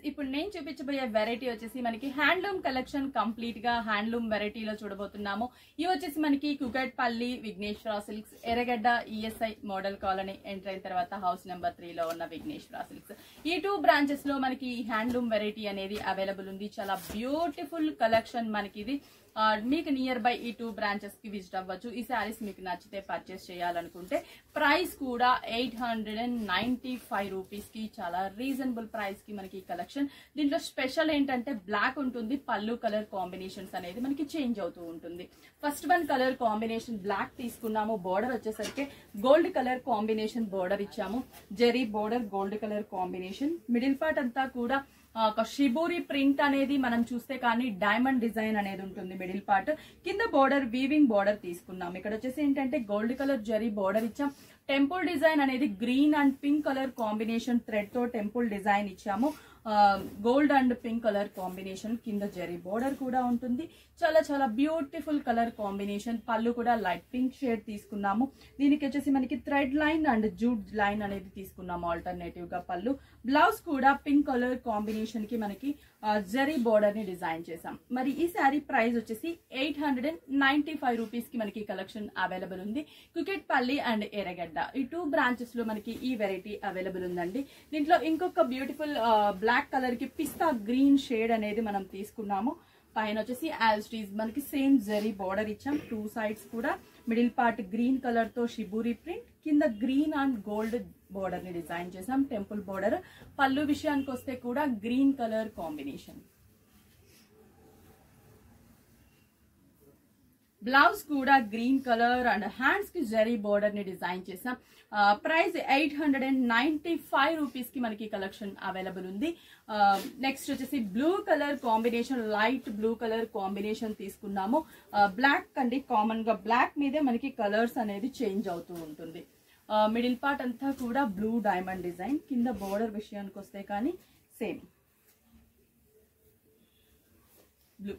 ఇప్పుడు నేను చూపించబోయే వెరైటీ వచ్చేసి మనకి హ్యాండ్లూమ్ కలెక్షన్ కంప్లీట్ గా హ్యాండ్లూమ్ వెరైటీలో చూడబోతున్నాము ఇవి వచ్చేసి మనకి Kukatpally Vighneshwara silks Erragadda ESI model colony enter అయిన తర్వాత హౌస్ నెంబర్ త్రీ లో ఉన్న విఘ్నేశ్వర సిల్క్స్ ఈ టూ బ్రాంచెస్ లో మనకి ఈ హ్యాండ్లూమ్ వెరైటీ అనేది అవైలబుల్ ఉంది చాలా బ్యూటిఫుల్ కలెక్షన్ మనకి ఇది ఆ, మీకు నియర్ బై ఈ టూ బ్రాంచెస్ కి విజిట్ అవ్వచ్చు ఈ శారీస్ మీకు నచ్చితే పర్చేస్ చేయాలనుకుంటే ప్రైస్ కూడా eight hundred and ninety five rupees కి చాలా రీజనబుల్ ప్రైస్ కి మనకి కలెక్షన్ దీంట్లో స్పెషల్ ఏంటంటే బ్లాక్ ఉంటుంది పళ్ళు కలర్ కాంబినేషన్స్ అనేది మనకి చేంజ్ అవుతూ ఉంటుంది first one colour combination black తీసుకున్నాము బోర్డర్ వచ్చేసరికి గోల్డ్ కలర్ కాంబినేషన్ బోర్డర్ ఇచ్చాము zari border gold colour combination middle part అంతా కూడా ఆ, ఒక షిబోరి ప్రింట్ అనేది మనం చూస్తే కానీ డైమండ్ డిజైన్ అనేది ఉంటుంది మిడిల్ పార్ట్ కింద బోర్డర్ వీవింగ్ బోర్డర్ తీసుకున్నాం ఇక్కడ వచ్చేసి ఏంటంటే గోల్డ్ కలర్ జరీ బోర్డర్ ఇచ్చాం టెంపుల్ డిజైన్ అనేది green and pink colour combination thread తో టెంపుల్ డిజైన్ ఇచ్చాము gold and pink colour combination కింద జరీ బోర్డర్ కూడా ఉంటుంది చాలా చాలా బ్యూటిఫుల్ కలర్ కాంబినేషన్ పళ్ళు కూడా లైట్ పింక్ షేడ్ తీసుకున్నాము దీనికి వచ్చేసి మనకి thread line and jute line అనేది తీసుకున్నాము ఆల్టర్నేటివ్ గా పళ్ళు బ్లౌజ్ కూడా పింక్ కలర్ కాంబినేషన్ కి మనకి ఆ, జరీ బోర్డర్ ని డిజైన్ చేసాం మరి ఈ శారీ ప్రైస్ వచ్చేసి eight hundred and ninety five rupees కి మనకి కలెక్షన్ అవైలబుల్ ఉంది కుకెట్పల్లి అండ్ ఎర్రగడ్డ ఈ టూ బ్రాంచెస్ లో మనకి ఈ వెరైటీ అవైలబుల్ ఉందండి దీంట్లో ఇంకొక బ్యూటిఫుల్ బ్లాక్ కలర్ కి పిస్తా గ్రీన్ షేడ్ అనేది మనం తీసుకున్నాము పైన వచ్చేసి యాజ్టీజ్ మనకి సేమ్ జరీ బోర్డర్ ఇచ్చాం టూ సైడ్స్ కూడా మిడిల్ పార్ట్ గ్రీన్ కలర్ తో షిబూరి ప్రింట్ కింద గ్రీన్ అండ్ గోల్డ్ బోర్డర్ ని డిజైన్ చేసాం టెంపుల్ బోర్డర్ పళ్ళు విషయానికి వస్తే కూడా గ్రీన్ కలర్ కాంబినేషన్ బ్లౌజ్ కూడా గ్రీన్ కలర్ అండ్ హ్యాండ్స్ కి జరీ బోర్డర్ ని డిజైన్ చేసాం price eight hundred and ninety five rupees కి మనకి కలెక్షన్ అవైలబుల్ ఉంది నెక్స్ట్ వచ్చేసి blue colour combination light blue colour combination తీసుకున్నాము బ్లాక్ అండి కామన్ గా బ్లాక్ మీదే మనకి కలర్స్ అనేది చేంజ్ అవుతూ ఉంటుంది మిడిల్ పార్ట్ అంతా కూడా బ్లూ డైమండ్ డిజైన్ కింద బోర్డర్ విషయానికి వస్తే కానీ same blue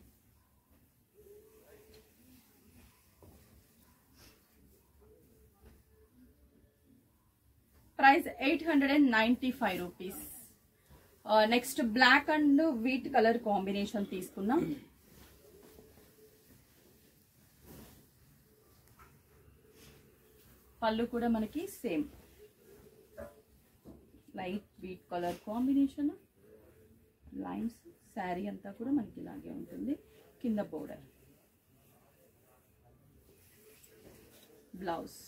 price eight hundred and ninety five rupees next black and wheat colour combination తీసుకున్నాం పళ్ళు కూడా మనకి same light wheat colour combination lines sari అంతా కూడా మనకి ఇలాగే ఉంటుంది కింద border blouse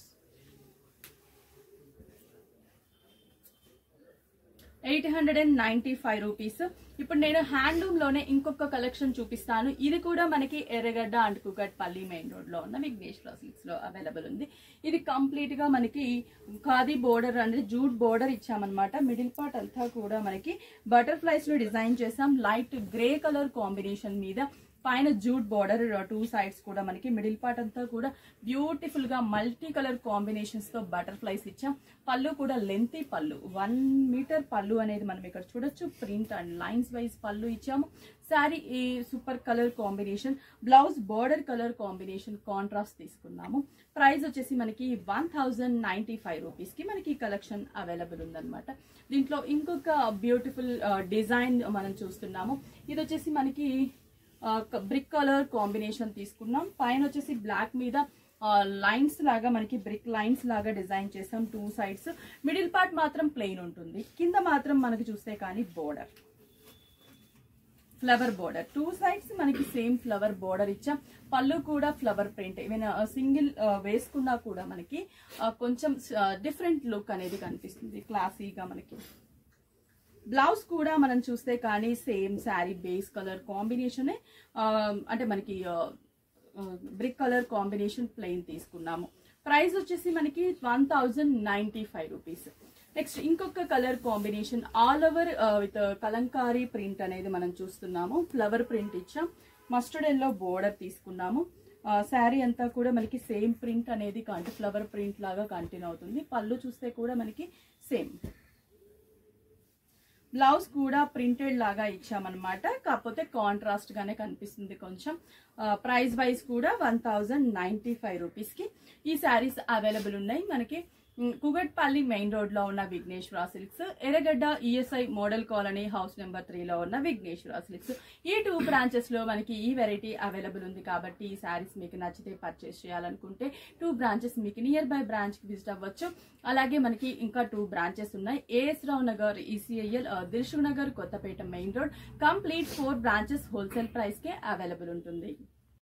eight hundred and ninety five rupees ఇప్పుడు నేను హ్యాండ్లూమ్ లోనే ఇంకొక కలెక్షన్ చూపిస్తాను ఇది కూడా మనకి ఎర్రగడ్డ అండ్ కుకట్పల్లి మెయిన్ రోడ్ లో ఉన్న విఘ్నేశ్వర సిల్క్స్ లో అవైలబుల్ ఉంది ఇది కంప్లీట్ గా మనకి ఖాదీ బోర్డర్ అనేది జూట్ బోర్డర్ ఇచ్చామన్నమాట మిడిల్ పార్ట్ అంతా కూడా మనకి బటర్ఫ్లైస్ లో డిజైన్ చేసాం లైట్ గ్రే కలర్ కాంబినేషన్ మీద పైన జూట్ బార్డర్ టూ సైడ్స్ కూడా మనకి మిడిల్ పార్ట్ అంతా కూడా బ్యూటిఫుల్ గా మల్టీ కలర్ కాంబినేషన్స్ తో బటర్ఫ్లైస్ ఇచ్చాం పళ్ళు కూడా లెంతీ పళ్ళు వన్ మీటర్ పళ్ళు అనేది మనం ఇక్కడ చూడొచ్చు ప్రింట్ అండ్ లైన్స్ వైజ్ పళ్ళు ఇచ్చాము శారీ ఈ super colour combination blouse border colour combination contrast తీసుకున్నాము ప్రైస్ వచ్చేసి మనకి one thousand ninety five rupees కి మనకి కలెక్షన్ అవైలబుల్ ఉందన్నమాట దీంట్లో ఇంకొక బ్యూటిఫుల్ డిజైన్ మనం చూస్తున్నాము ఇది వచ్చేసి మనకి బ్రిక్ కలర్ కాంబినేషన్ తీసుకున్నాం పైన వచ్చేసి బ్లాక్ మీద లైన్స్ లాగా మనకి బ్రిక్ లైన్స్ లాగా డిజైన్ చేసాం టూ సైడ్స్ మిడిల్ పార్ట్ మాత్రం ప్లెయిన్ ఉంటుంది కింద మాత్రం మనకి చూస్తే కానీ border flower border two sides మనకి సేమ్ ఫ్లవర్ బోర్డర్ ఇచ్చాం పళ్ళు కూడా ఫ్లవర్ ప్రింట్ ఈవెన్ సింగిల్ వేసుకున్నా కూడా మనకి ఆ, కొంచెం డిఫరెంట్ లుక్ అనేది కనిపిస్తుంది క్లాసీగా మనకి బ్లౌజ్ కూడా మనం చూస్తే కానీ same sari base colour combination అంటే మనకి బ్రిక్ కలర్ కాంబినేషన్ ప్లెయిన్ తీసుకున్నాము ప్రైస్ వచ్చేసి మనకి one thousand ninety five rupees next ఇంకొక colour combination all over with kalamkari print అనేది మనం చూస్తున్నాము ఫ్లవర్ ప్రింట్ ఇచ్చాం మస్టర్డ్ ఎల్లో బోర్డర్ తీసుకున్నాము శారీ అంతా కూడా మనకి సేమ్ ప్రింట్ అనేది కంటి ఫ్లవర్ ప్రింట్ లాగా కంటిన్యూ అవుతుంది పళ్ళు చూస్తే కూడా మనకి సేమ్ బ్లౌజ్ కూడా ప్రింటెడ్ లాగా ఇచ్చామన్నమాట కాకపోతే కాంట్రాస్ట్ గానే కనిపిస్తుంది కొంచెం ప్రైస్ వైజ్ కూడా one thousand ninety five rupees కి ఈ శారీస్ అవైలబుల్ ఉన్నాయి మనకి ఉమ్, కుగట్పల్లి మెయిన్ రోడ్ లో ఉన్న Vighneshwara silks Erragadda ESI model colony house number three లో ఉన్న విఘ్నేశ్వర సిల్క్స్ ఈ టూ బ్రాంచెస్ లో మనకి ఈ వెరైటీ అవైలబుల్ ఉంది కాబట్టి ఈ శారీస్ మీకు నచ్చితే పర్చేస్ చేయాలనుకుంటే టూ బ్రాంచెస్ మీకు నియర్ బై బ్రాంచ్ కి విజిట్ అవ్వచ్చు అలాగే మనకి ఇంకా టూ బ్రాంచెస్ ఉన్నాయి AS Rao Nagar ECIL Dilsukhnagar Kothapet main road complete four branches wholesale price కే అవైలబుల్ ఉంటుంది